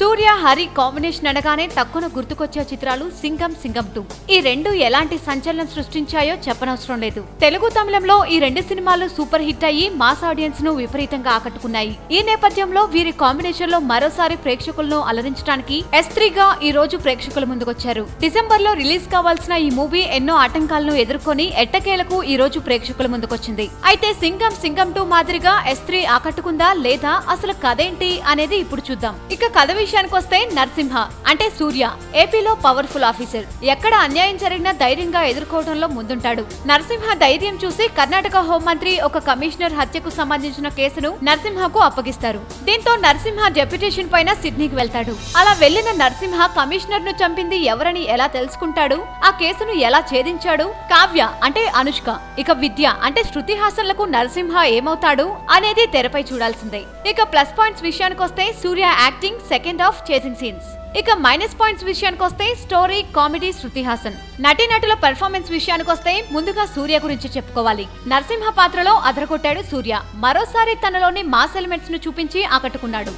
సూర్య Hari combination అనగానే తక్కువ గుర్తుకొచ్చే చిత్రాలు సింగం సింగం టూ ఈ రెండు ఎలాంటి సంచలనం సృష్టించాయో చెప్పనవసరం లేదు తెలుగు తమిళంలో ఈ రెండు సినిమాలు సూపర్ హిట్ అయ్యి మాస్ ఆడియన్స్ ను విపరీతంగా ఆకట్టుకున్నాయి ఈ నేపథ్యంలో వీరి కాంబినేషన్ లో మరోసారి ప్రేక్షకులను అలరించడానికి ఎస్ గా ఈ రోజు ప్రేక్షకుల ముందుకొచ్చారు డిసెంబర్ లో రిలీజ్ కావాల్సిన ఈ మూవీ ఎన్నో ఆటంకాలను ఎదుర్కొని ఎట్టకేలకు ఈ రోజు ప్రేక్షకుల ముందుకొచ్చింది అయితే సింగం సింగం టూ మాదిరిగా ఎస్ త్రీ ఆకట్టుకుందా లేదా అసలు కథేంటి అనేది ఇప్పుడు చూద్దాం ఇక కథ విషయానికి వస్తే నరసింహ అంటే సూర్య ఏపీలో పవర్ఫుల్ ఆఫీసర్ ఎక్కడ అన్యాయం జరిగినా ధైర్యంగా ఎదుర్కోవడంలో ముందుంటాడు నరసింహ ధైర్యం చూసి కర్ణాటక హోంమంత్రి ఒక కమిషనర్ హత్యకు సంబంధించిన కేసును నరసింహకు అప్పగిస్తారు దీంతో నరసింహ డెప్యుటేషన్ పైన సిడ్నీకి వెళ్తాడు అలా వెళ్లిన నరసింహ కమిషనర్ ను చంపింది ఎవరని ఎలా తెలుసుకుంటాడు ఆ కేసును ఎలా ఛేదించాడు కావ్య అంటే అనుష్క ఇక విద్య అంటే శృతి హాసన్లకు నరసింహ ఏమవుతాడు అనేది తెరపై చూడాల్సిందే ఇక ప్లస్ పాయింట్స్ విషయానికి వస్తే Suriya acting second half chasing scenes ఇక మైనస్ పాయింట్స్ విషయానికి వస్తే స్టోరీ కామెడీ శృతి హాసన్ నటీనటుల పెర్ఫార్మెన్స్ విషయానికి వస్తే ముందుగా సూర్య గురించి చెప్పుకోవాలి నరసింహ పాత్రలో అదరగొట్టాడు సూర్య మరోసారి తనలోని మాస్ ఎలిమెంట్స్ ను చూపించి ఆకట్టుకున్నాడు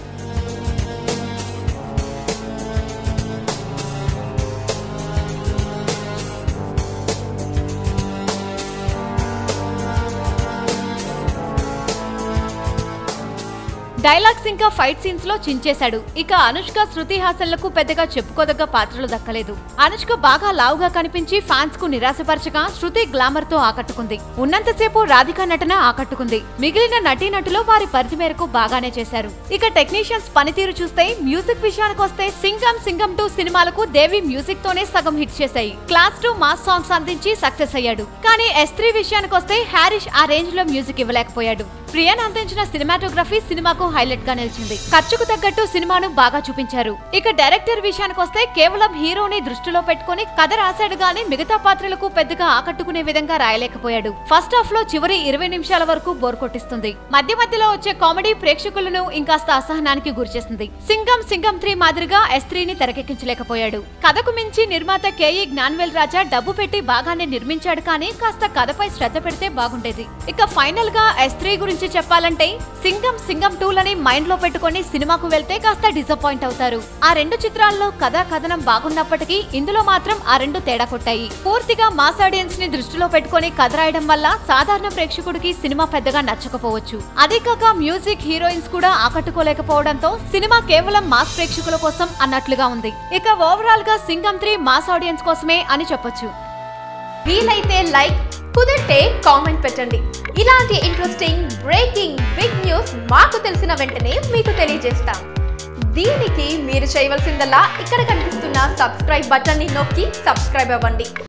డైలాగ్స్ ఇంకా ఫైట్ సీన్స్ లో చించేశాడు ఇక అనుష్క శృతి హాసన్లకు పెద్దగా చెప్పుకోదగ్గ పాత్రలు దక్కలేదు అనుష్క బాగా లావుగా కనిపించి ఫ్యాన్స్ కు నిరాశపరచగా శృతి గ్లామర్ తో ఆకట్టుకుంది ఉన్నంతసేపు రాధిక నటన ఆకట్టుకుంది మిగిలిన నటీనటులు వారి పరిధి మేరకు బాగానే చేశారు ఇక టెక్నీషియన్స్ పనితీరు చూస్తే మ్యూజిక్ విషయానికి వస్తే సింగం సింగం టూ సినిమాలకు దేవి మ్యూజిక్ తోనే సగం హిట్ చేశాయి క్లాస్ టూ మాస్ సాంగ్స్ అందించి సక్సెస్ అయ్యాడు కానీ ఎస్ త్రీ విషయానికి వస్తే హ్యారిష్ ఆ రేంజ్ లో మ్యూజిక్ ఇవ్వలేకపోయాడు ప్రియన్ అందించిన సినిమాటోగ్రఫీ సినిమాకు హైలైట్ గా నిలిచింది ఖర్చుకు తగ్గట్టు సినిమాను బాగా చూపించారు ఇక డైరెక్టర్ విషయానికి వస్తే కేవలం హీరోని దృష్టిలో పెట్టుకుని కథ రాశాడు గానీ మిగతా పాత్రలకు పెద్దగా ఆకట్టుకునే విధంగా రాయలేకపోయాడు ఫస్ట్ హాఫ్ లో చివరి ఇరవై నిమిషాల వరకు బోర్ కొట్టిస్తుంది మధ్య మధ్యలో వచ్చే కామెడీ ప్రేక్షకులను ఇంకాస్త అసహనానికి గురిచేస్తుంది సింగం సింగం త్రీ మాదిరిగా ఎస్ త్రీని తెరకెక్కించలేకపోయాడు కథకు మించి నిర్మాత కేఈ జ్ఞాన్వేల్ రాజా డబ్బు పెట్టి బాగానే నిర్మించాడు కానీ కాస్త కథపై శ్రద్ధ పెడితే బాగుండేది ఇక ఫైనల్ గా ఎస్ త్రీ గురించి చెప్పాలంటే సింగం సింగం టూ లని మైండ్ లో పెట్టుకొని సినిమాకు వెళ్తే కాస్త డిసప్పాయింట్ అవుతారు ఆ రెండు చిత్రాల్లో కథా కథనం బాగున్నప్పటికీ ఇందులో మాత్రం ఆ రెండు తేడా కొట్టాయి పూర్తిగా మాస్ ఆడియన్స్ ని దృష్టిలో పెట్టుకొని కథ రాయడం వల్ల సాధారణ ప్రేక్షకుడికి సినిమా పెద్దగా నచ్చకపోవచ్చు అదే కాక మ్యూజిక్ హీరోయిన్స్ కూడా ఆకట్టుకోలేకపోవడంతో సినిమా కేవలం మాస్ ప్రేక్షకుల కోసం అన్నట్లుగా ఉంది ఇక ఓవరాల్ గా సింగం త్రీ మాస్ ఆడియన్స్ కోసమే అని చెప్పొచ్చు వీలైతే లైక్ కుదిరితే కామెంట్ పెట్టండి ఇలాంటి ఇంట్రెస్టింగ్ బ్రేకింగ్ బిగ్ న్యూస్ మాకు తెలిసిన వెంటనే మీకు తెలియజేస్తాం దీనికి మీరు చేయవలసిందల్లా ఇక్కడ కనిపిస్తున్న సబ్స్క్రైబ్ బటన్ని నొక్కి సబ్స్క్రైబ్ అవ్వండి